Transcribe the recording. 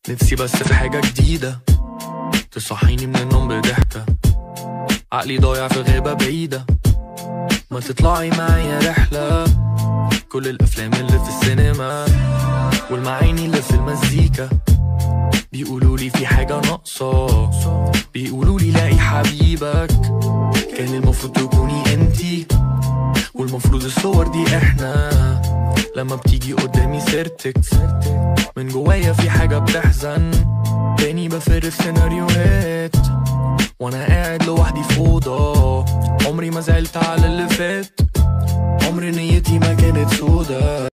نفسي بس في حاجة جديدة تصحيني من النوم بضحكة عقلي ضايع في غابة بعيدة ما تطلعي معايا رحلة كل الأفلام اللي في السينما والمعاني اللي في المزيكا بيقولوا لي في حاجة ناقصة بيقولوا لي لاقي حبيبك كان المفروض تكوني انتي والمفروض الصور دي احنا لما بتيجي قدامي سيرتك من جوايا في حاجة بتحزن تاني بفر في سيناريوهات وانا قاعد لوحدي في اوضه عمري ما زعلت على اللي فات عمر نيتي ما كانت سودا